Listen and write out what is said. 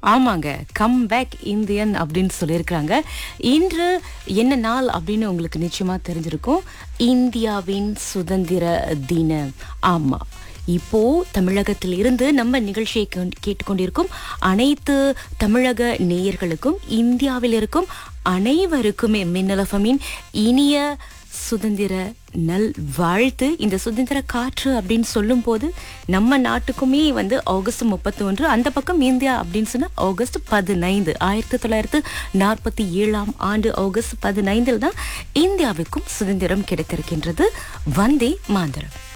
ஆமாங்க come back Indian அப்படின்னு சொல்லியிருக்கிறாங்க இன்று என்ன நாள் அப்படின்னு உங்களுக்கு நிச்சயமா தெரிஞ்சிருக்கும் இந்தியாவின் சுதந்திர தினம் ஆமா இப்போ தமிழகத்தில் இருந்து நம்ம நிகழ்ச்சியை கேட்- கேட்டுக்கொண்டிருக்கும் அனைத்து தமிழக நேயர்களுக்கும் இந்தியாவில் இருக்கும் அனைவருக்குமே மின்னலஃபமின் இனிய சுதந்திர நல் வாழ்த்து இந்த சுதந்திர காற்று அப்படின்னு சொல்லும்போது நம்ம நாட்டுக்குமே வந்து ஆகஸ்ட் முப்பத்தி ஒன்று அந்த பக்கம் இந்தியா அப்படின்னு சொன்னா ஆகஸ்ட் பதினைந்து ஆயிரத்தி தொள்ளாயிரத்து நாற்பத்தி ஏழாம் ஆண்டு ஆகஸ்ட் பதினைந்தில் தான் இந்தியாவுக்கும் சுதந்திரம் கிடைத்திருக்கின்றது வந்தே மாந்தரம்